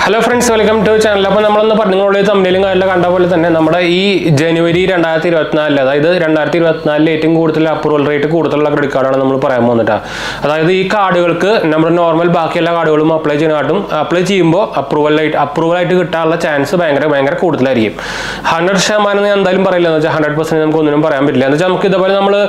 Hello friends welcome to channel അപ്പോൾ നമ്മളൊന്ന് നിങ്ങളുടെ തമ്മിലും കാര്യമെല്ലാം കണ്ട പോലെ തന്നെ നമ്മുടെ ഈ ജനുവരി രണ്ടായിരത്തി ഇരുപത്തിനാലിൽ അതായത് രണ്ടായിരത്തി ഇരുപത്തിനാലിൽ ഏറ്റവും കൂടുതൽ അപ്രൂവൽ റേറ്റ് കൂടുതലുള്ള ക്രെഡിറ്റ് കാർഡാണ് നമ്മൾ പറയാൻ പോകുന്നിട്ടാ അതായത് ഈ കാർഡുകൾക്ക് നമ്മുടെ നോർമൽ ബാക്കി എല്ലാ കാർഡുകളും അപ്ലൈ ചെയ്യാനായിട്ടും അപ്ലൈ ചെയ്യുമ്പോൾ അപ്രൂവൽ ആയിട്ട് അപ്രൂവൽ ആയിട്ട് കിട്ടാനുള്ള ചാൻസ് ഭയങ്കര ഭയങ്കര കൂടുതലായിരിക്കും ഹൺഡ്രഡ് ശതമാനം ഞാൻ എന്തായാലും പറയില്ല എന്ന് വെച്ചാൽ ഹൺഡ്രഡ് പെർസെൻറ്റ് നമുക്ക് ഒന്നിനും പറയാൻ പറ്റില്ല എന്ന് വെച്ചാൽ നമുക്ക് ഇതേപോലെ നമ്മൾ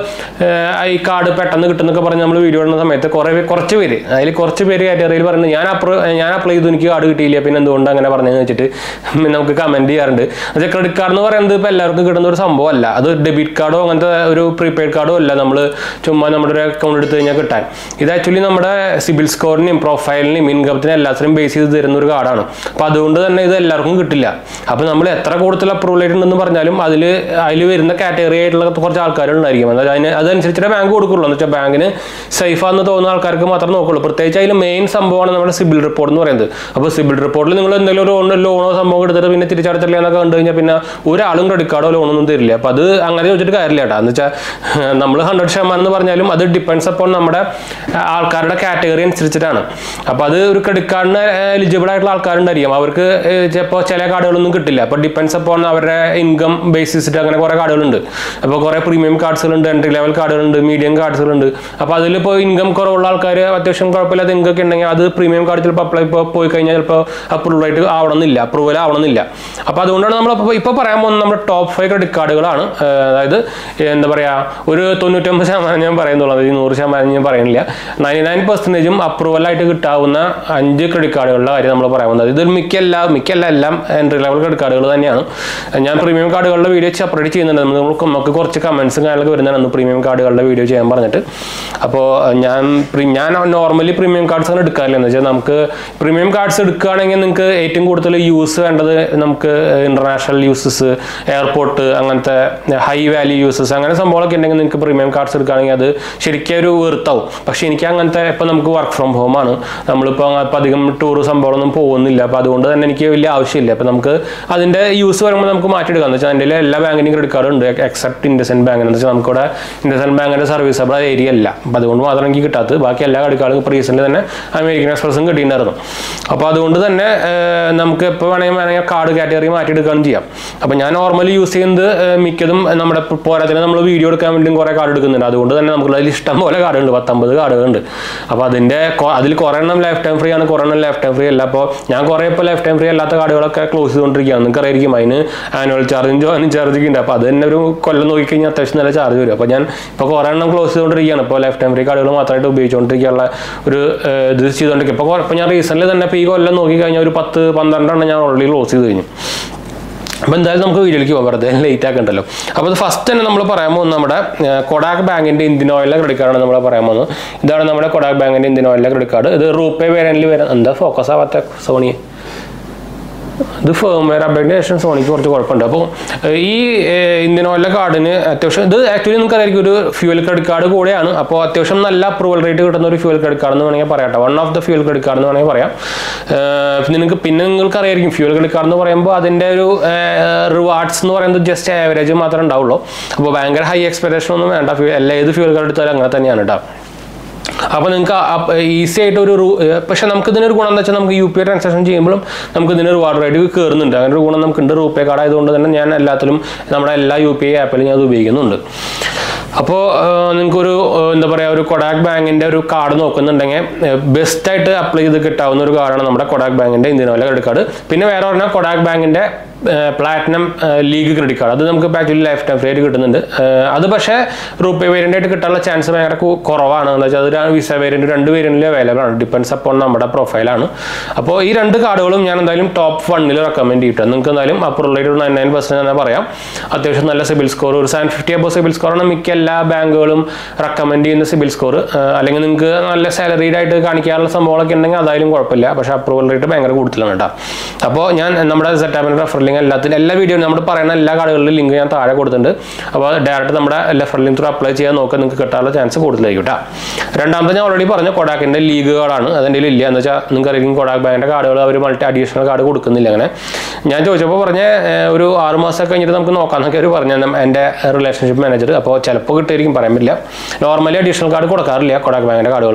ഈ കാർഡ് പെട്ടെന്ന് കിട്ടുന്നൊക്കെ പറഞ്ഞ് നമ്മൾ വീഡിയോ ഇടുന്ന സമയത്ത് കുറേ പേ- കുറച്ച് പേര് അതിൽ കുറച്ച് പേര് കാറ്റഗറിയിൽ പറയുന്നത് ഞാൻ അപ്രൂ ഞാൻ അപ്ലൈ ചെയ്തു എനിക്ക് കാർഡ് കിട്ടിയില്ല പിന്നെ എന്തുകൊണ്ട് അങ്ങനെ പറഞ്ഞതെന്ന് വെച്ചിട്ട് നമുക്ക് കമന്റ് ചെയ്യാറുണ്ട് എന്നുവെച്ചാൽ ക്രെഡിറ്റ് കാർഡ് എന്ന് പറയുന്നത് ഇപ്പോൾ എല്ലാവർക്കും കിട്ടുന്ന ഒരു സംഭവമല്ല അത് ഡെബിറ്റ് കാർഡോ അങ്ങനത്തെ ഒരു പ്രീപെയ്ഡ് കാർഡോ അല്ല നമ്മൾ ചുമ്മാ നമ്മുടെ ഒരു അക്കൗണ്ട് എടുത്ത് കഴിഞ്ഞാൽ കിട്ടാൻ ഇത് ആക്ച്വലി നമ്മുടെ സിബിൽ സ്കോറിനെയും പ്രൊഫൈലിനെയും ഇൻകത്തിനും എല്ലാത്തിനും ബേസ് ചെയ്ത് തരുന്ന ഒരു കാർഡാണ് അപ്പോൾ അതുകൊണ്ട് തന്നെ ഇത് എല്ലാവർക്കും കിട്ടില്ല അപ്പോൾ നമ്മൾ എത്ര കൂടുതൽ അപ്രൂവൽ ആയിട്ടുണ്ടെന്ന് പറഞ്ഞാലും അതിൽ അതിൽ വരുന്ന കാറ്റഗറി ആയിട്ടുള്ള കുറച്ച് ആൾക്കാരുണ്ടായിരിക്കും അതായത് അതിന് അതനുസരിച്ചിട്ട് ബാങ്ക് കൊടുക്കുള്ളൂ എന്ന് വെച്ചാൽ ബാങ്കിന് സേഫാന്ന് തോന്നുന്ന ആൾക്കാർക്ക് മാത്രം നോക്കുള്ളൂ പ്രത്യേകിച്ച് അതിൽ മെയിൻ സംഭവമാണ് നമ്മുടെ സിബിൽ റിപ്പോർട്ട് എന്ന് പറയുന്നത് അപ്പോൾ സിബിൽ റിപ്പോർട്ടിൽ നിങ്ങൾ എന്തെങ്കിലും ഒരു ലോൺ ലോണോ സംഭവം എടുത്തിട്ട് പിന്നെ തിരിച്ചടച്ചില്ല എന്നൊക്കെ കണ്ടു കഴിഞ്ഞാൽ പിന്നെ ഒരാളും ക്രെഡിറ്റ് കാർഡോ ലോണൊന്നും തരില്ല അപ്പോൾ അത് അങ്ങനെ ചോദിച്ചിട്ട് കാര്യമില്ല കേട്ടോ എന്ന് വെച്ചാൽ നമ്മൾ ഹൺഡ്രഡ് ശതമാനം എന്ന് പറഞ്ഞാലും അത് ഡിപ്പെൻസ് അപ്പോൾ നമ്മുടെ ആൾക്കാരുടെ കാറ്റഗറി അനുസരിച്ചിട്ടാണ് അപ്പോൾ അത് ഒരു ക്രെഡിറ്റ് കാർഡിന് എലിജിബിൾ ആയിട്ടുള്ള ആൾക്കാരുണ്ടായിരിക്കും അവർക്ക് ചിലപ്പോൾ ചില കാർഡുകളൊന്നും കിട്ടില്ല അപ്പോൾ ഡിപ്പെൻസ് അപ്പോൾ അവരുടെ ഇൻകം ബേസിസിട്ട് അങ്ങനെ കുറേ കാർഡുകളുണ്ട് അപ്പോൾ കുറേ പ്രീമിയം കാർഡ്സുകളുണ്ട് എൻട്രി ലെവൽ കാർഡുകളുണ്ട് മീഡിയം കാർഡ്സുകളുണ്ട് അപ്പോൾ അതിലിപ്പോൾ ഇൻകം കുറവുള്ള ആൾക്കാർ അത്യാവശ്യം കുഴപ്പമില്ലാത്ത ഇൻകം ഒക്കെ ഉണ്ടെങ്കിൽ അത് പ്രീമിയം കാർഡ് ചിലപ്പോൾ അപ്ലൈ ഇപ്പോൾ പോയി കഴിഞ്ഞാൽ ചിലപ്പോൾ അപ്രൂവൽ ആയിട്ട് ആവണമെന്നില്ല അപ്രൂവൽ ആവണമെന്നില്ല അപ്പോൾ അതുകൊണ്ടാണ് നമ്മൾ ഇപ്പോൾ പറയാൻ പോകുന്നത് നമ്മുടെ ടോപ്പ് ഫൈവ് ക്രെഡിറ്റ് കാർഡുകളാണ് ഏഹ് അതായത് എന്താ പറയുക ഒരു തൊണ്ണൂറ്റൊമ്പത് ശതമാനം ഞാൻ പറയുന്നുള്ളൂ അതായത് നൂറ് ശതമാനം ഞാൻ പറയുന്നില്ല നയൻറ്റി നയൻ പെർസെൻറ്റേജും അപ്രൂവലായിട്ട് കിട്ടാവുന്ന അഞ്ച് ക്രെഡിറ്റ് കാർഡുകളുടെ കാര്യം നമ്മൾ പറയാൻ പോകുന്നത് ഇതിൽ മിക്ക എല്ലാ മിക്ക എല്ലാ എല്ലാം എൻട്രി ലെവൽ ക്രെഡിറ്റ് കാർഡുകൾ തന്നെയാണ് ഞാൻ പ്രീമിയം കാർഡുകളുടെ വീഡിയോ സെപ്പറേറ്റ് ചെയ്യുന്നുണ്ട് നമുക്ക് നമുക്ക് കുറച്ച് കമൻസും കാര്യങ്ങളൊക്കെ വരുന്നതാണ് പ്രീമിയം കാർഡുകളുടെ വീഡിയോ ചെയ്യാൻ പറഞ്ഞിട്ട് അപ്പോൾ ഞാൻ പ്രീ- ഞാൻ നോർമലി പ്രീമിയം കാർഡ്സ് ആണ് എടുക്കാറില്ല എന്ന് വെച്ചാൽ നമുക്ക് പ്രീമിയം കാർഡ്സ് എടുക്കുകയാണെങ്കിൽ നിങ്ങൾക്ക് ഏറ്റവും കൂടുതൽ യൂസ് വേണ്ടത് നമുക്ക് ഇന്റർനാഷണൽ യൂസസ് എയർപോർട്ട് അങ്ങനത്തെ ഹൈ വാല്യൂ യൂസസ് അങ്ങനെ സംഭവങ്ങളൊക്കെ ഉണ്ടെങ്കിൽ നിങ്ങൾക്ക് പ്രീമിയം കാർഡ്സ് എടുക്കുകയാണെങ്കിൽ അത് ശരിക്കും ഒരു വെറുത്താവും പക്ഷെ എനിക്ക് അങ്ങനത്തെ ഇപ്പം നമുക്ക് വർക്ക് ഫ്രം ഹോം ആണ് നമ്മളിപ്പോൾ ഇപ്പം അധികം ടൂർ സംഭവങ്ങളൊന്നും പോകുന്നില്ല അപ്പോൾ അതുകൊണ്ട് തന്നെ എനിക്ക് വലിയ ആവശ്യമില്ല അപ്പോൾ നമുക്ക് അതിൻ്റെ യൂസ് വരുമ്പോൾ നമുക്ക് മാറ്റിയെടുക്കാം എന്ന് വെച്ചാൽ അതിൻ്റെ എല്ലാ ബാങ്കിൻ്റെയും ക്രെഡിറ്റ് കാർഡും ഉണ്ട് എക്സെപ്റ്റ് ഇൻഡസെൻറ്റ് ബാങ്ക് എന്ന് വെച്ചാൽ നമുക്കിവിടെ ഇൻഡസെൻറ്റ് ബാങ്കിൻ്റെ സർവീസബിൾ ഏരിയ അല്ല അപ്പോൾ അതുകൊണ്ട് മാത്രം എനിക്ക് കിട്ടാത്തത് ബാക്കി എല്ലാ ക്രെഡിറ്റ് കാർഡും ഇപ്പോൾ റീസെൻ്റ് തന്നെ അമേരിക്കൻ എക്സ്പ്രസും കിട്ടിയിട്ടുണ്ടായിരുന്നു അപ്പോൾ അതുകൊണ്ട് തന്നെ ഏഹ്, നമുക്ക് എപ്പോൾ വേണമെങ്കിൽ വേണമെങ്കിൽ കാർഡ് കാറ്റഗറി മാറ്റിയെടുക്കുകയും ചെയ്യാം അപ്പോൾ ഞാൻ നോർമലി യൂസ് ചെയ്യുന്നത് ഏഹ്, മിക്കതും നമ്മുടെ ഇപ്പോൾ പോരാത്തിന് നമ്മൾ വീഡിയോ എടുക്കാൻ വേണ്ടിയും കുറേ കാർഡ് എടുക്കുന്നുണ്ട് അതുകൊണ്ട് തന്നെ നമുക്ക് അതിൽ ഇഷ്ടം പോലെ കാർഡുണ്ട് പത്തൊമ്പത് കാർഡുകളുണ്ട് അപ്പോൾ അതിൻ്റെ കൊ- അതിൽ കുറേ എണ്ണം ലൈഫ് ടൈം ഫ്രീ ആണ് കുറേ എണ്ണം ലൈഫ് ടൈം ഫ്രീ അല്ല അപ്പോൾ ഞാൻ കുറേ ഇപ്പോൾ ലൈഫ് ടൈം ഫ്രീ അല്ലാത്ത കാർഡുകളൊക്കെ ക്ലോസ് ചെയ്തുകൊണ്ടിരിക്കുകയാണ് നിങ്ങൾക്ക് അറിയായിരിക്കും അതിന് ആനുവൽ ചാർജും ജോയിനിങ് ചാർജൊക്കെ ഉണ്ട് അപ്പോൾ അത് തന്നെ ഒരു കൊല്ലം നോക്കിക്കഴിഞ്ഞാൽ അത്യാവശ്യം നല്ല ചാർജ് വരും അപ്പോൾ ഞാൻ ഇപ്പോൾ കുറേ എണ്ണം ക്ലോസ് ചെയ്തുകൊണ്ടിരിക്കുകയാണ് ഇപ്പോൾ ലൈഫ് ടൈം ഫ്രീ കാർഡുകൾ മാത്രമായിട്ട് ഉപയോഗിച്ചുകൊണ്ടിരിക്കാനുള്ള ഒരു ഏഹ്, ഇത് ചെയ്തുകൊണ്ടിരിക്കുക ഇപ്പോൾ ഇപ്പോൾ ഞാൻ റീസെൻ്റ് തന്നെ ഇപ്പോൾ ഈ കൊല്ലം നോക്കിക്കഴിഞ്ഞാൽ ഒരു പത്ത് പന്ത്രണ്ടെണ്ണം ഞാൻ ഓൾറെഡി ക്ലോസ് ചെയ്ത് കഴിഞ്ഞു അപ്പോൾ എന്തായാലും നമുക്ക് വീഡിയോയിലേക്ക് പോകാം വെറുതെ ലേറ്റ് ആക്കണ്ടല്ലോ അപ്പോൾ ഇത് ഫസ്റ്റ് തന്നെ നമ്മൾ പറയാൻ പോകുന്നത് നമ്മുടെ ഏഹ്, കൊഡാക് ബാങ്കിൻ്റെ ഇന്ത്യൻ ഓയിലിലെ ക്രെഡിറ്റ് കാർഡാണ് നമ്മൾ പറയാൻ പോകുന്നത് ഇതാണ് നമ്മുടെ കൊഡാക് ബാങ്കിൻ്റെ ഇന്ത്യൻ ഓയിലിലെ ക്രെഡിറ്റ് കാർഡ് ഇത് റൂപേ വേരിയൻറ്റിൽ വരാൻ എന്താ ഫോക്കസ് ആവാത്ത സോണി ഇത് ഫേംവെയർ അപ്ഡേറ്റിന് ശേഷം സോണിക്ക് കുറച്ച് കുഴപ്പമുണ്ട് അപ്പോൾ ഏഹ്, ഈ ഏഹ്, ഇന്ത്യൻ ഓയിലിലെ കാർഡിന് അത്യാവശ്യം ഇത് ആക്ച്വലി നിങ്ങൾക്ക് അറിയായിരിക്കും ഒരു ഫ്യൂൽ ക്രെഡിറ്റ് കാർഡ് കൂടെയാണ് അപ്പോൾ അത്യാവശ്യം നല്ല അപ്രൂവൽ റേറ്റ് കിട്ടുന്ന ഒരു ഫ്യൂൽ ക്രെഡിറ്റ് കാർഡ് എന്ന് വേണമെങ്കിൽ പറയാം one of the fuel credit card എന്ന് വേണമെങ്കിൽ പറയാം ഏഹ്, പിന്നെ നിങ്ങൾക്ക് പിന്നെ നിങ്ങൾക്ക് അറിയായിരിക്കും ഫ്യൂൽ ക്രെഡിറ്റ് കാർഡ് എന്ന് പറയുമ്പോൾ അതിൻ്റെ ഒരു റിവാർഡ്സ് എന്ന് പറയുന്നത് ജസ്റ്റ് ആവറേജ് മാത്രമേ ഉണ്ടാവുള്ളൂ അപ്പോൾ ഭയങ്കര ഹൈ എക്സ്പെക്ടേഷൻ ഒന്നും വേണ്ട ഫ്യൂ- എല്ലാ ഏത് ഫ്യൂൽ കാർഡ് എടുത്താലും അങ്ങനെ തന്നെയാണ് കേട്ടോ അപ്പോൾ നിങ്ങൾക്ക് ഈസി ആയിട്ട് ഒരു റൂ- ഏർ പക്ഷെ നമുക്ക് ഇതിനൊരു ഗുണം എന്താ വെച്ചാൽ നമുക്ക് യു പി ഐ ട്രാൻസാക്ഷൻ ചെയ്യുമ്പോഴും നമുക്ക് ഇതിന് റിവാർഡ് റേറ്റ് കയറുന്നുണ്ട് അങ്ങനെ ഒരു ഗുണം നമുക്കുണ്ട് റൂപേ കാർഡ് ആയതുകൊണ്ട് തന്നെ ഞാൻ എല്ലാത്തിലും നമ്മുടെ എല്ലാ യു പി ഐ ആപ്പിലും ഞാൻ അത് ഉപയോഗിക്കുന്നുണ്ട് അപ്പോൾ നിങ്ങൾക്കൊരു ഏർ എന്താ പറയുക ഒരു കൊഡാക് ബാങ്കിൻ്റെ ഒരു കാർഡ് നോക്കുന്നുണ്ടെങ്കിൽ ബെസ്റ്റ് ആയിട്ട് അപ്ലൈ ചെയ്ത് കിട്ടാവുന്ന ഒരു കാർഡാണ് നമ്മുടെ കൊഡാക് ബാങ്കിൻ്റെ ഇന്ത്യൻ ഓയിലെ ക്രെഡിറ്റ് കാർഡ് പിന്നെ വേറെ പറഞ്ഞാൽ കൊഡാക് ബാങ്കിൻ്റെ പ്ലാറ്റിനം ലീഗ് ക്രെഡിറ്റ് കാർഡ് അത് നമുക്ക് ആക്ച്വലി ലൈഫ് ടൈം ഫ്രീ ആയിട്ട് കിട്ടുന്നുണ്ട് ഏർ അത് പക്ഷേ റൂപേ വേരിയൻ്റ് ആയിട്ട് കിട്ടാനുള്ള ചാൻസ് ഭയങ്കര കു- കുറവാണ് എന്താ വെച്ചാൽ അത് വിസ വേരിയൻ്റ് രണ്ട് വേരിയൻറ്റിൽ അവൈലബിൾ ആണ് ഡിപ്പെൻസ് അപ്പോൾ നമ്മുടെ പ്രൊഫൈലാണ് അപ്പോൾ ഈ രണ്ട് കാർഡുകളും ഞാൻ എന്തായാലും ടോപ്പ് വണ്ണിൽ റെക്കമെൻഡ് ചെയ്തിട്ടുണ്ട് നിങ്ങൾക്ക് എന്തായാലും അപ്രൂവൽ റേറ്റ് ഒരു നയൻ നയൻ പെർസെൻറ്റ് തന്നെ പറയാം അത്യാവശ്യം നല്ല സിബിൽ സ്കോർ ഒരു സെവൻ ഫിഫ്റ്റി അബോ സിബിൽ സ്കോറാണ് മിക്ക എല്ലാ ബാങ്കുകളും റെക്കമെൻഡ് ചെയ്യുന്ന സിബിൽ സ്കോർ അല്ലെങ്കിൽ നിങ്ങൾക്ക് നല്ല സാലറീഡ് ആയിട്ട് കാണിക്കാനുള്ള സംഭവങ്ങളൊക്കെ ഉണ്ടെങ്കിൽ അതായാലും കുഴപ്പമില്ല പക്ഷേ അപ്രൂവൽ റേറ്റ് ഭയങ്കര കൂടുതലാണ് കേട്ടോ അപ്പോൾ ഞാൻ നമ്മുടെ സെറ്റാപ്പിൻ്റെ റെഫർ ലിങ്ക് എല്ലാത്തിനും എല്ലാ വീഡിയോ നമ്മൾ പറയുന്ന എല്ലാ കാർഡുകളിലും ലിങ്ക് ഞാൻ താഴെ കൊടുത്തിട്ടുണ്ട് അപ്പോൾ ഡയറക്റ്റ് നമ്മുടെ റെഫർ ലിങ്ക് ത്രൂ അപ്ലൈ ചെയ്യാൻ നോക്കുക നിങ്ങൾക്ക് കിട്ടാനുള്ള ചാൻസ് കൂടുതലായിരിക്കും കേട്ടോ രണ്ടാമത്തെ ഞാൻ ഓൾറെഡി പറഞ്ഞു കൊടാക്കിൻ്റെ ലീഗ് കാർഡാണ് അതെൻ്റെ ഇല്ല എന്ന് വെച്ചാൽ നിങ്ങൾക്ക് അറിയാം കൊടാക് ബാങ്കിൻ്റെ കാർഡുകൾ അവർ മൾട്ടി അഡീഷണൽ കാർഡ് കൊടുക്കുന്നില്ല അങ്ങനെ ഞാൻ ചോദിച്ചപ്പോൾ പറഞ്ഞ ഏഹ്, ഒരു ആറ് മാസം കഴിഞ്ഞിട്ട് നമുക്ക് നോക്കാമെന്നൊക്കെ അവർ പറഞ്ഞു നം- എൻ്റെ റിലേഷൻഷിപ്പ് മാനേജർ അപ്പോൾ ചിലപ്പോൾ കിട്ടുമായിരിക്കും പറയാൻ പറ്റില്ല നോർമലി അഡീഷണൽ കാർഡ് കൊടുക്കാറില്ല കൊടാക് ബാങ്കിൻ്റെ കാർഡുകൾ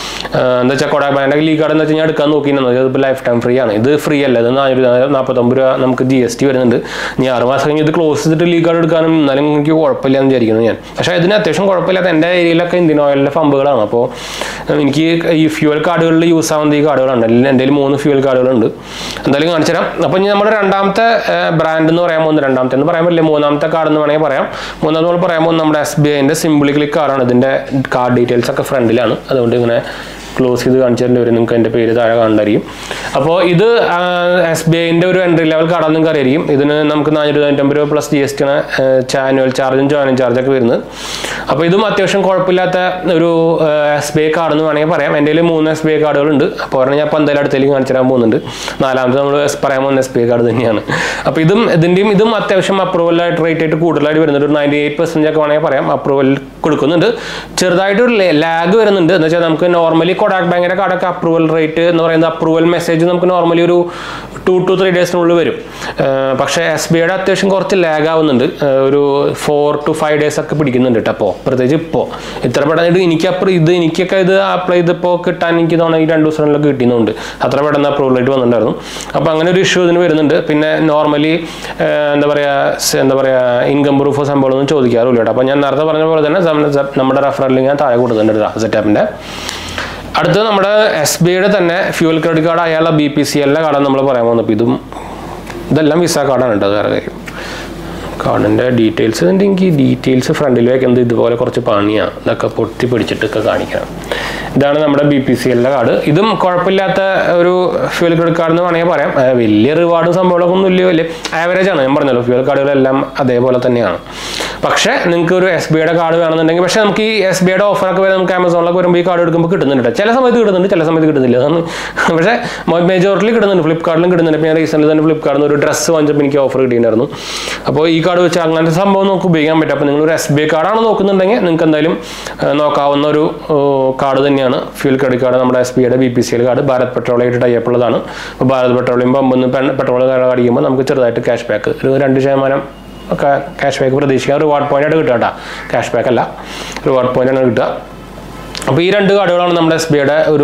എന്താ വെച്ചാൽ കൊടാക് ബാങ്കിൻ്റെ ലീഗ് കാർഡ് എന്ന് വെച്ചാൽ ഞാൻ എടുക്കാൻ നോക്കിയിരുന്നത് ഇതിപ്പോൾ ലൈഫ് ടൈം ഫ്രീ ആണ് ഇത് ഫ്രീ അല്ല ഇത് നാനൂറ്റി നാൽപ്പത്തൊമ്പത് രൂപ നമുക്ക് ജി എസ് ടി വരുന്നുണ്ട് ഇനി ആറ് മാസം കഴിഞ്ഞ് ഇത് ക്ലോസ് ചെയ്തിട്ട് ലീഗ് കാർഡ് എടുക്കാനും എന്നാലും എനിക്ക് കുഴപ്പമില്ല എന്ന് വിചാരിക്കുന്നു ഞാൻ പക്ഷേ ഇതിന് അത്യാവശ്യം കുഴപ്പമില്ലാത്ത എൻ്റെ ഏരിയയിലൊക്കെ ഇന്ത്യൻ ഓയിലിൻ്റെ പമ്പുകളാണ് അപ്പോൾ എനിക്ക് ഈ ഫ്യൂവൽ കാർഡുകളിൽ യൂസ് ആവുന്ന ഈ കാർഡുകളാണ് എൻ്റെ എൻ്റെ കയ്യിൽ മൂന്ന് ഫ്യൂവൽ കാർഡുകളുണ്ട് എന്തായാലും കാണിച്ചു തരാം അപ്പോൾ ഇനി നമ്മുടെ രണ്ടാമത്തെ ബ്രാൻഡ് എന്ന് പറയാൻ പോകുന്നത് രണ്ടാമത്തെ എന്ന് പറയാൻ പറ്റില്ല മൂന്നാമത്തെ കാർഡ് എന്ന് വേണമെങ്കിൽ പറയാം മൂന്നാമത് നമ്മൾ പറയാൻ പോകുന്നത് നമ്മുടെ എസ് ബി ഐൻ്റെ സിമ്പിളി ക്ലിക്ക് കാർഡാണ് ഇതിൻ്റെ കാർഡ് ഡീറ്റെയിൽസ് ഒക്കെ ഫ്രണ്ടിലാണ് അതുകൊണ്ട് ഇങ്ങനെ ക്ലോസ് ചെയ്ത് കാണിച്ചു തരേണ്ടി വരും നിങ്ങൾക്ക് എൻ്റെ പേര് താഴെ കാണണ്ടായിരിക്കും അപ്പോൾ ഇത് എസ് ബി ഐൻ്റെ ഒരു എൻട്രി ലെവൽ കാർഡാണ് നിങ്ങൾക്ക് അറിയായിരിക്കും ഇതിന് നമുക്ക് നാനൂറ്റി തൊണ്ണൂറ്റമ്പത് രൂപ പ്ലസ് ജി എസ് ടി ആണ് ആനുവൽ ചാർജും ജോയിനിങ് ചാർജൊക്കെ വരുന്നത് അപ്പോൾ ഇതും അത്യാവശ്യം കുഴപ്പമില്ലാത്ത ഒരു എസ് ബി ഐ കാർഡ് എന്ന് വേണമെങ്കിൽ പറയാം എൻ്റെ കയ്യിൽ മൂന്ന് എസ് ബി ഐ കാർഡുകളുണ്ട് അപ്പോൾ ഒരെണ്ണം ഞാൻ ഇപ്പോൾ എന്തായാലും അടുത്തേക്ക് കാണിച്ചു തരാൻ പോകുന്നുണ്ട് നാലാമത്തെ നമ്മൾ പറയാൻ പോകുന്ന എസ് ബി ഐ കാർഡ് തന്നെയാണ് അപ്പോൾ ഇതും ഇതിൻ്റെയും ഇതും അത്യാവശ്യം അപ്രൂവലായിട്ട് റേറ്റ് ആയിട്ട് കൂടുതലായിട്ട് വരുന്നുണ്ട് ഒരു നയൻറ്റി എയ്റ്റ് പെർസെൻറ്റ് ഒക്കെ വേണമെങ്കിൽ പറയാം അപ്രൂവൽ കൊടുക്കുന്നുണ്ട് ചെറുതായിട്ട് ഒരു ലാഗ് വരുന്നുണ്ട് എന്ന് വെച്ചാൽ നമുക്ക് നോർമലി കൊടാക് ബാങ്കിൻ്റെ കാർഡൊക്കെ അപ്രൂവൽ റേറ്റ് എന്ന് പറയുന്നത് അപ്രൂവൽ മെസ്സേജ് നമുക്ക് നോർമലി ഒരു ടു ടു ത്രീ ഡേയ്സിനുള്ളിൽ വരും ഏഹ് പക്ഷേ എസ് ബി ഐയുടെ അത്യാവശ്യം കുറച്ച് ലാഗ് ആവുന്നുണ്ട് ഏഹ് ഒരു ഫോർ ടു ഫൈവ് ഡേയ്സ് ഒക്കെ പിടിക്കുന്നുണ്ട് കേട്ടോ അപ്പോൾ പ്രത്യേകിച്ച് ഇപ്പോൾ ഇത്ര പെട്ടെന്ന് എനിക്ക് അപ്പുറം ഇത് എനിക്കൊക്കെ ഇത് അപ്ലൈ ചെയ്തപ്പോൾ കിട്ടാൻ എനിക്ക് തോന്നുന്നു ഈ രണ്ട് ദിവസങ്ങളിലൊക്കെ കിട്ടുന്നുണ്ട് അത്ര പെട്ടെന്ന് അപ്രൂവൽ ആയിട്ട് വന്നിട്ടുണ്ടായിരുന്നു അപ്പോൾ അങ്ങനെ ഒരു ഇഷ്യൂ ഇതിന് വരുന്നുണ്ട് പിന്നെ നോർമലി എന്താ പറയുക എന്താ പറയുക ഇൻകം പ്രൂഫ് സംഭവമൊന്നും ചോദിക്കാറില്ല കേട്ടോ അപ്പോൾ ഞാൻ നേരത്തെ പറഞ്ഞ പോലെ തന്നെ നമ്മ- നമ്മുടെ റെഫറൽ ഞാൻ താഴെ കൊടുക്കുന്നുണ്ട് സെറ്റപ്പിൻ്റെ അടുത്തത് നമ്മുടെ എസ് ബി ഐയുടെ തന്നെ ഫ്യൂൽ ക്രെഡിറ്റ് കാർഡ് അയാളുടെ ബി പി സി എല്ലാ കാർഡാണ് നമ്മൾ പറയാൻ പോകുന്നത് അപ്പോൾ ഇതും ഇതെല്ലാം വിസ കാർഡാണ് കേട്ടോ അത് വേറെ കാര്യം കാർഡിൻ്റെ ഡീറ്റെയിൽസ് ഇതിൻ്റെ എനിക്ക് ഡീറ്റെയിൽസ് ഫ്രണ്ടിൽ വെക്കുന്നത് ഇതുപോലെ കുറച്ച് പണിയാണ് ഇതൊക്കെ പൊട്ടി പിടിച്ചിട്ടൊക്കെ കാണിക്കണം ഇതാണ് നമ്മുടെ ബി പി സി എല്ലിൻ്റെ കാർഡ് ഇതും കുഴപ്പമില്ലാത്ത ഒരു ഫ്യൂൽ ക്രെഡിറ്റ് കാർഡ് എന്ന് വേണമെങ്കിൽ പറയാം ആ, വലിയ റിവാർഡും സംഭവങ്ങളൊക്കെ ഒന്നും ഇല്ല വലിയ ആവറേജ് ആണ് ഞാൻ പറഞ്ഞല്ലോ ഫ്യൂൽ കാർഡുകളെല്ലാം അതേപോലെ തന്നെയാണ് പക്ഷേ നിങ്ങൾക്ക് ഒരു എസ് ബി ഐയുടെ കാർഡ് വേണമെന്നുണ്ടെങ്കിൽ പക്ഷേ നമുക്ക് ഈ എസ് ബി ഐയുടെ ഓഫറൊക്കെ വരെ നമുക്ക് ആമസോണിലൊക്കെ വരുമ്പോൾ ഈ കാർഡ് എടുക്കുമ്പോൾ കിട്ടുന്നുണ്ട് കേട്ടോ. ചില സമയത്ത് കിട്ടുന്നുണ്ട് ചില സമയത്ത് കിട്ടുന്നില്ല അതാണ് പക്ഷേ മെജോറിറ്റി കിട്ടുന്നുണ്ട് ഫ്ലിപ്കാർട്ടിലും കിട്ടുന്നുണ്ട് ഇപ്പോൾ ഞാൻ റീസെൻ്റ് തന്നെ ഫ്ലിപ്കാർട്ടിൽ നിന്ന് ഒരു ഡ്രസ്സ് വാങ്ങിച്ചപ്പോൾ എനിക്ക് ഓഫർ കിട്ടിയിട്ടുണ്ടായിരുന്നു അപ്പോൾ ഈ കാർഡ് വെച്ച് അങ്ങനത്തെ സംഭവം നമുക്ക് ഉപയോഗിക്കാൻ പറ്റും അപ്പോൾ നിങ്ങൾ ഒരു എസ് ബി ഐ കാർഡാണ് നോക്കുന്നുണ്ടെങ്കിൽ നിങ്ങൾക്ക് എന്തായാലും ആ, നോക്കാവുന്ന ഒരു കാർഡ് തന്നെയാണ് ഫ്യൂൽ ക്രെഡിറ്റ് കാർഡ് നമ്മുടെ എസ് ബി ഐയുടെ B P C L card Bharat പെട്രോളായിട്ട് ടൈപ്പ് ഉള്ളതാണ് അപ്പോൾ ഭാരത് പെട്രോളിയം പമ്പൊന്ന് പെട്രോൾ അടിക്കുമ്പോൾ നമുക്ക് ചെറുതായിട്ട് ക്യാഷ് ബാക്ക് ഒരു രണ്ട് ശതമാനം ഒക്കെ ക്യാഷ് ബാക്ക് പ്രതീക്ഷിക്കാം റിവാർഡ് പോയിന്റ് ആയിട്ട് കിട്ടുക കേട്ടോ ക്യാഷ് ബാക്ക് അല്ല റിവാർഡ് പോയിന്റ് ആണ് കിട്ടുക അപ്പോൾ ഈ രണ്ട് കാർഡുകളാണ് നമ്മുടെ എസ് ബി ഐയുടെ ഒരു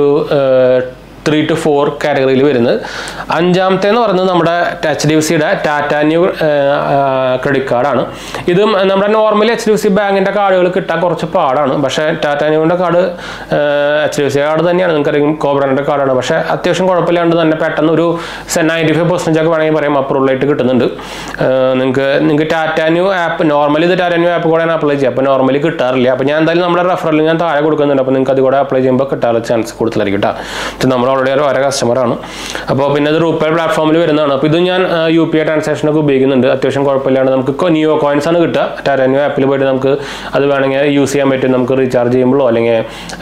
ത്രീ ടു ഫോർ കാറ്റഗറിയിൽ വരുന്നത് അഞ്ചാമത്തെ എന്ന് പറയുന്നത് നമ്മുടെ എച്ച് ഡി എഫ് സിയുടെ ടാറ്റ ന്യൂ ക്രെഡിറ്റ് കാർഡാണ് ഇതും നമ്മുടെ normally H D F C ബാങ്കിൻ്റെ കാർഡുകൾ കിട്ടാൻ കുറച്ച് പാടാണ് പക്ഷേ ടാറ്റ ന്യൂവിൻ്റെ card H D F C card തന്നെയാണ് നിങ്ങൾക്കറിയാം കോബ്രൻ്റെ കാർഡാണ് പക്ഷേ അത്യാവശ്യം കുഴപ്പമില്ലാണ്ട് തന്നെ പെട്ടെന്ന് ഒരു നയൻറ്റി ഫൈവ് പെർസെൻറ്റേജ് ഒക്കെ വേണമെങ്കിൽ പറയാം അപ്രൂവൽ ആയിട്ട് കിട്ടുന്നുണ്ട് നിങ്ങൾക്ക് നിങ്ങൾക്ക് ടാറ്റ ന്യൂ ആപ്പ് നോർമലി ഇത് ടാറ്റ ന്യൂ ആപ്പ് കൂടെ അപ്ലൈ ചെയ്യാം അപ്പോൾ നോർമലി കിട്ടാറില്ല അപ്പോൾ ഞാൻ എന്തായാലും നമ്മുടെ റെഫറൽ ഞാൻ താഴെ കൊടുക്കുന്നുണ്ട് അപ്പോൾ നിങ്ങൾക്ക് അത് കൂടെ അപ്ലൈ ചെയ്യുമ്പോൾ കിട്ടാനുള്ള ചാൻസ് കൂടുതലായിരിക്കും കേട്ടോ ഇത് നമ്മൾ ഓൾറെഡി ഒരു വേറെ കസ്റ്റമറാണ് അപ്പോൾ പിന്നെ ഇത് റൂപ്പേ പ്ലാറ്റ്ഫോമിൽ വരുന്നതാണ് അപ്പോൾ ഇത് ഞാൻ യു പി ഐ ട്രാൻസാക്ഷനൊക്കെ ഉപയോഗിക്കുന്നുണ്ട് അത്യാവശ്യം കുഴപ്പമില്ലാണ്ട് നമുക്ക് നിയോ കോയിൻസ് ആണ് കിട്ടുക ടാറ്റ ന്യൂ ആപ്പിൽ പോയിട്ട് നമുക്ക് അത് വേണമെങ്കിൽ യൂസ് ചെയ്യാൻ പറ്റും നമുക്ക് റീചാർജ് ചെയ്യുമ്പോഴോ അല്ലെങ്കിൽ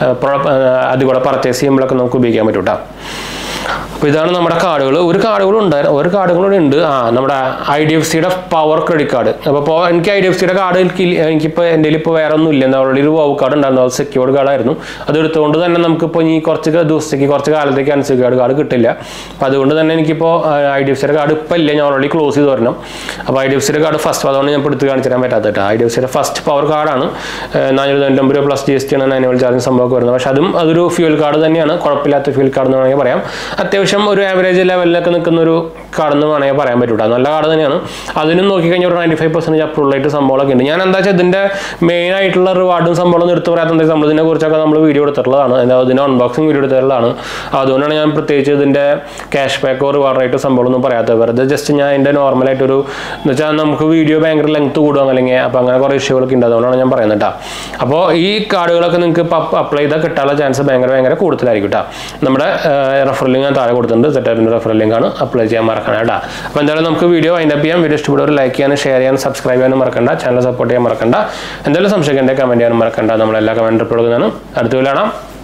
അത് കൂടെ പർച്ചേസ് ചെയ്യുമ്പോഴൊക്കെ നമുക്ക് ഉപയോഗിക്കാൻ പറ്റും കേട്ടോ അപ്പോൾ ഇതാണ് നമ്മുടെ കാർഡുകൾ ഒരു കാർഡുകളും ഉണ്ടായിരുന്നു ഒരു കാർഡും കൂടെ ഉണ്ട് ആ നമ്മുടെ ഐ ഡി എഫ് സിയുടെ പവർ ക്രെഡിറ്റ് കാർഡ് അപ്പോൾ ഇപ്പോൾ എനിക്ക് ഐ ഡി എഫ് സിയുടെ കാർഡ് എനിക്ക് ഇല്ല- എനിക്കിപ്പോൾ എൻ്റെ കയ്യിൽ ഇപ്പോൾ വേറെ ഒന്നും ഇല്ല എന്താ ഓൾറെഡി ഒരു വൗ കാർഡ് ഉണ്ടായിരുന്നു അത് സെക്യൂർഡ് കാർഡായിരുന്നു അത് എടുത്തുകൊണ്ട് തന്നെ നമുക്കിപ്പോൾ ഇനി കുറച്ച് ക- ദിവസത്തേക്ക് കുറച്ച് കാലത്തേക്ക് അൺസെക്യൂർഡ് കാർഡ് കിട്ടില്ല അപ്പോൾ അതുകൊണ്ട് തന്നെ എനിക്കിപ്പോൾ ഐ ഡി എഫ് സിയുടെ കാർഡ് ഇപ്പോൾ ഇല്ല ഞാൻ ഓൾറെഡി ക്ലോസ് ചെയ്ത് വരണം അപ്പോൾ ഐ ഡി എഫ് സിയുടെ കാർഡ് ഫസ്റ്റ് അതുകൊണ്ട് ഞാൻ ഇപ്പോൾ എടുത്ത് കാണിച്ചു തരാൻ പറ്റാത്ത കേട്ടോ ഐ ഡി എഫ് സിയുടെ ഫസ്റ്റ് പവർ കാർഡാണ് നാനൂറ്റി തൊണ്ണൂറ്റൊമ്പത് രൂപ പ്ലസ് ജി എസ് ടി ആണ് ആനുവൽ ചാർജ് സംഭവമൊക്കെ വരുന്നത് പക്ഷേ അതും അതൊരു ഫ്യൂൽ കാർഡ് തന്നെയാണ് കുഴപ്പമില്ലാത്ത ഫ്യൂൽ കാർഡ് എന്ന് വേണമെങ്കിൽ പറയാം അത്യാവശ്യം ഒരു ആവറേജ് ലെവലിലൊക്കെ നിൽക്കുന്ന ഒരു കാർഡ് എന്ന് വേണമെങ്കിൽ പറയാൻ പറ്റൂട്ടോ നല്ല കാർഡ് തന്നെയാണ് അതിനും നോക്കിക്കഴിഞ്ഞാൽ ഒരു നയൻറ്റി ഫൈവ് പെർസെൻറ്റേജ് അപ്രൂവൽ ആയിട്ട് സംഭവങ്ങളൊക്കെ ഉണ്ട് ഞാൻ എന്താ വെച്ചാൽ ഇതിൻ്റെ മെയിൻ ആയിട്ടുള്ള റിവാർഡും സംഭവം എടുത്ത് പറയാത്ത നമ്മൾ ഇതിനെ കുറിച്ചൊക്കെ നമ്മൾ വീഡിയോ എടുത്തിട്ടുള്ളതാണ് എന്താ ഇതിൻ്റെ അൺബോക്സിംഗ് വീഡിയോ എടുത്തിട്ടുള്ളതാണ് അതുകൊണ്ടാണ് ഞാൻ പ്രത്യേകിച്ച് ഇതിൻ്റെ ക്യാഷ് ബാക്കോ റിവാർഡ് ആയിട്ട് സംഭവം ഒന്നും പറയാത്തത് വെറുതെ ജസ്റ്റ് ഞാൻ എൻ്റെ നോർമലായിട്ടൊരു എന്ന് വെച്ചാൽ നമുക്ക് വീഡിയോ ഭയങ്കര ലെങ്ത് കൂടുക അല്ലെങ്കിൽ അപ്പോൾ അങ്ങനെ കുറേ ഇഷ്യൂകളൊക്കെ ഉണ്ട് അതുകൊണ്ടാണ് ഞാൻ പറയുന്നത് കേട്ടോ അപ്പോൾ ഈ കാർഡുകളൊക്കെ നിങ്ങൾക്ക് ഇപ്പോൾ അപ്ലൈ ചെയ്താൽ കിട്ടാനുള്ള ചാൻസ് ഭയങ്കര ഭയങ്കര കൂടുതലായിരിക്കും കേട്ടോ നമ്മുടെ റെഫറൽ ലിങ്ക് ഞാൻ താഴെ കൊടുത്തിട്ടുണ്ട് സെറ്റപ്പിൻ്റെ റെഫറൽ ലിങ്കാണ് അപ്ലൈ ചെയ്യാൻ മറക്കണം കേട്ടോ അപ്പോൾ എന്തായാലും നമുക്ക് വീഡിയോ വൈൻഡപ്പ് ചെയ്യാം വീഡിയോ ഇഷ്ടപ്പെടുന്നവർ ലൈക്ക് ചെയ്യാനും ഷെയർ ചെയ്യാനും സബ്സ്ക്രൈബ് ചെയ്യാനും മറക്കണ്ട ചാനൽ സപ്പോർട്ട് ചെയ്യാൻ മറക്കണ്ട എന്തെങ്കിലും സംശയിക്കേണ്ട കമൻറ്റ് ചെയ്യാനും മറക്കണ്ട നമ്മളെല്ലാ കമൻറ്റ് റിപ്ലൈ കൊടുക്കുന്നതാണ് അടുത്ത കാണാം